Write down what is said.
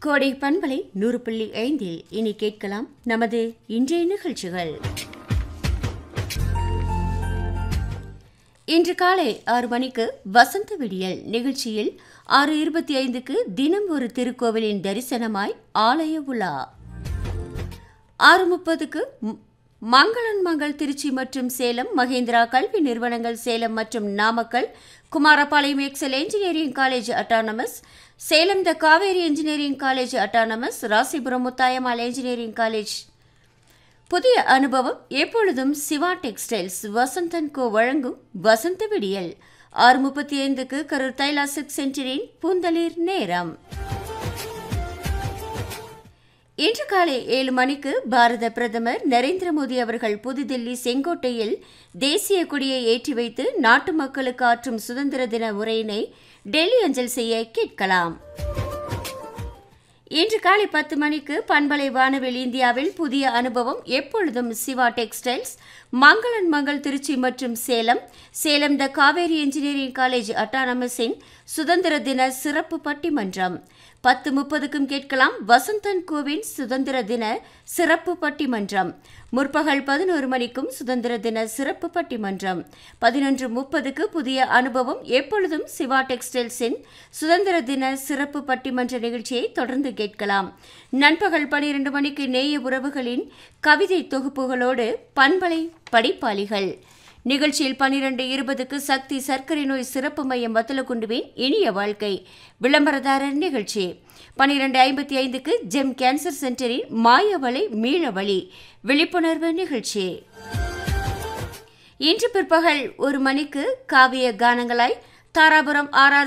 கோடை பண்பலை நூறு புள்ளி ஐந்தில் இனி கேட்கலாம் நமது இன்றைய நிகழ்ச்சிகள் இன்று காலை ஆறு மணிக்கு வசந்த விடியல் நிகழ்ச்சியில் ஆறு இருபத்தி ஐந்துக்கு தினம் ஒரு திருக்கோவிலின் தரிசனமாய் ஆலய உலா ஆறு முப்பதுக்கு ம்- மங்களன் மங்கள் திருச்சி மற்றும் சேலம் மகேந்திரா கல்வி நிறுவனங்கள் சேலம் மற்றும் Namakkal Kumarapalayam Excel engineering college autonomous Salem the Kaveri engineering college autonomous Rasipuram Muthayammal engineering college புதிய அனுபவம் எப்பொழுதும் சிவா டெக்ஸ்டைல்ஸ் வசந்தன் கோ வழங்கும் வசந்த விடியல் ஆறு முப்பத்தி ஐந்துக்கு கரூர் தைலா சிக்ஸ் சென்டரின் பூந்தளிர் நேரம் இன்று காலை ஏழு மணிக்கு பாரத பிரதமர் நரேந்திர மோடி அவர்கள் புதுதில்லி செங்கோட்டையில் தேசிய கொடியை ஏற்றி வைத்து நாட்டு மக்களுக்கு ஆற்றும் சுதந்திர தின உரையினை டெல்லி அஞ்சல் செய்ய கேட்கலாம் இன்று காலை பத்து மணிக்கு பண்பலை வானவில் இந்தியாவில் புதிய அனுபவம் எப்பொழுதும் சிவா டெக்ஸ்டைல்ஸ் மங்களன் மங்கள் திருச்சி மற்றும் Salem Salem the Kaveri engineering college அட்டானமஸின் சுதந்திர தின சிறப்பு பட்டிமன்றம் பத்து முப்பதுக்கும் கேட்கலாம் வசந்தன் கோவின் சுதந்திர தின சிறப்பு பட்டிமன்றம் முற்பகல் பதினோரு மணிக்கும் சுதந்திர தின சிறப்பு பட்டிமன்றம் பதினொன்று முப்பதுக்கு புதிய அனுபவம் எப்பொழுதும் சிவா டெக்ஸ்டைல்ஸின் சுதந்திர தின சிறப்பு பட்டிமன்ற நிகழ்ச்சியை தொடர்ந்து கேட்கலாம் நண்பகல் பனிரெண்டு மணிக்கு நேய உறவுகளின் கவிதை தொகுப்புகளோடு பண்பலை படிப்பாளிகள் நிகழ்ச்சியில் பனிரெண்டு இருபதுக்கு சக்தி சர்க்கரை நோய் சிறப்பு மையம் வத்தலகுண்டுவின் இனிய வாழ்க்கை விளம்பரதாரர் நிகழ்ச்சி பனிரெண்டு ஐம்பத்தி ஐந்துக்கு ஜெம் கேன்சர் சென்டரின் மாயவளை மீளவழி விழிப்புணர்வு நிகழ்ச்சி இன்று பிற்பகல் ஒரு மணிக்கு காவிய கானங்களாய் தாராபுரம் ஆர் ஆர்